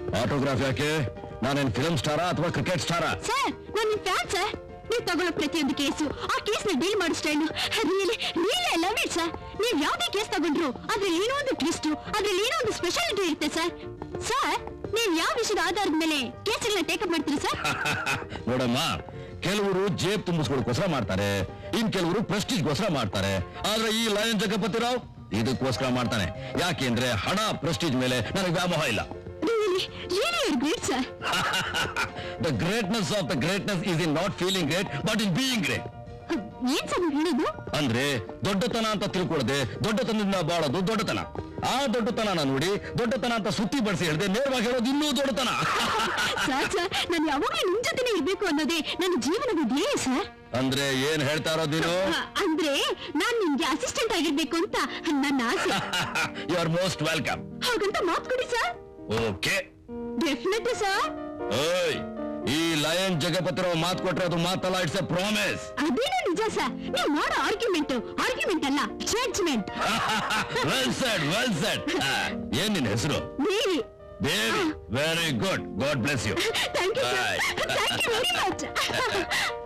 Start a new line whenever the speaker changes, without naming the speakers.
Autograph ಯಾಕೆ ನಾನೇನ್ film ಸ್ಟಾರಾ ಅಥವಾ ಕ್ರಿಕೆಟ್ ಸ್ಟಾರಾ
ಸರ್ ನಾನು ಫ್ಯಾನ್ ಸರ್ ನೀವು ತಗೊಳ್ಳೋ ಪ್ರತಿಯೊಂದು ಕೇಸು ಆ ಕೇಸ್ ನ ಡೀಲ್ ಮಾಡೋ style really really love it sir ನೀವು ಯಾವ್ದೇ ಕೇಸ್ ತಗೊಂಡ್ರು ಅದ್ರಲ್ಲಿ ಏನೋ ಒಂದು ಟ್ವಿಸ್ಟ್ ಅದ್ರಲ್ಲಿ ಏನೋ ಒಂದು ಸ್ಪೆಷಾಲಿಟಿ ಇರುತ್ತೆ ಸರ್ ಸರ್ ನೀವು ಯಾವ ವಿಷಯದ ಆಧಾರದ ಮೇಲೆ ಕೇಸ್ಗಳನ್ನ ಟೇಕಪ್ ಮಾಡ್ತೀರಿ ಸರ್
ನೋಡಮ್ಮ ಕೆಲವರು ಜೇಬ್ ತುಂಬಿಸ್ಕೊಳ್ಳೋಕೋಸ್ಕರ ಮಾಡ್ತಾರೆ ಇನ್ ಕೆಲವರು ಪ್ರೆಸ್ಟೀಜ್ಗೋಸ್ಕರ ಮಾಡ್ತಾರೆ ಆದ್ರೆ ಈ ಲಯನ್ ಜಗಪತಿ ರಾವ್ ಇದಕ್ಕೋಸ್ಕರ ಮಾಡ್ತಾನೆ ಯಾಕೆಂದ್ರೆ ಹಣ ಪ್ರೆಸ್ಟೀಜ್ ಮೇಲೆ ನನಗೆ ವ್ಯಾಮೋಹ ಇಲ್ಲ
really really your great sir
the greatness of the greatness is in not feeling great but in being great
ಏನ್ ಸರ್ ನೀವು ಹೇಳೋದು
ಅಂದ್ರೆ ದೊಡ್ಡತನ ಅಂತ ತಿಳ್ಕೊಳ್ಳದೆ ದೊಡ್ಡತನದಿಂದ ಬಾಳೋದು ದೊಡ್ಡತನ ಆ ದೊಡ್ಡತನ ನೋಡಿ ದೊಡ್ಡತನ ಅಂತ ಸುತ್ತಿ ಬಳಸಿ ಹೇಳಿದೆ ನೇರವಾಗಿ ಹೇಳೋದು ಇನ್ನೂ ದೊಡ್ಡತನ
ಸರ್ ಸರ್ ನಾನು ಯಾವಾಗಲೂ ನಿಮ್ ಜೊತೆನೇ ಇರ್ಬೇಕು ಅನ್ನೋದೇ ನನ್ನ ಜೀವನದ ಧ್ಯೇಯ ಸರ್
ಅಂದ್ರೆ ಏನ್ ಹೇಳ್ತಾ ಇರೋದು ನೀನು
ಆ, ಅಂದ್ರೆ ನಾನ್ ನಿಮ್ಗೆ ಅಸಿಸ್ಟೆಂಟ್ ಆಗಿರ್ಬೇಕು ಅಂತ ನನ್ನ ಆಸೆ
ಯು ಆರ್ ಮೋಸ್ಟ್ ವೆಲ್ಕಮ್
ಹಾಗಂತ ಮಾತು ಕೊಡಿ ಸರ್
ಓಕೆ
ಡೆಫಿನೆಟ್ಲಿ ಸರ್
ಓಯ್ ಈ ಲಯನ್ ಜಗಪತಿರಾವ್ ಮಾತು ಕೊಟ್ರೆ ಅದು ಮಾತಲ್ಲ ಇಟ್ಸ್ ಎ ಪ್ರಾಮಿಸ್
ಅದೇನೋ ನಿಜ ಸರ್ ನೀವು ಮಾಡೋ ಆರ್ಗ್ಯುಮೆಂಟ್ ಆರ್ಗ್ಯುಮೆಂಟ್ ಅಲ್ಲ judgement
well said well said ಏನ್ ನಿನ್ ಹೆಸರು
Devi
Devi very good God bless you
thank you sir
Bye.
Thank you very much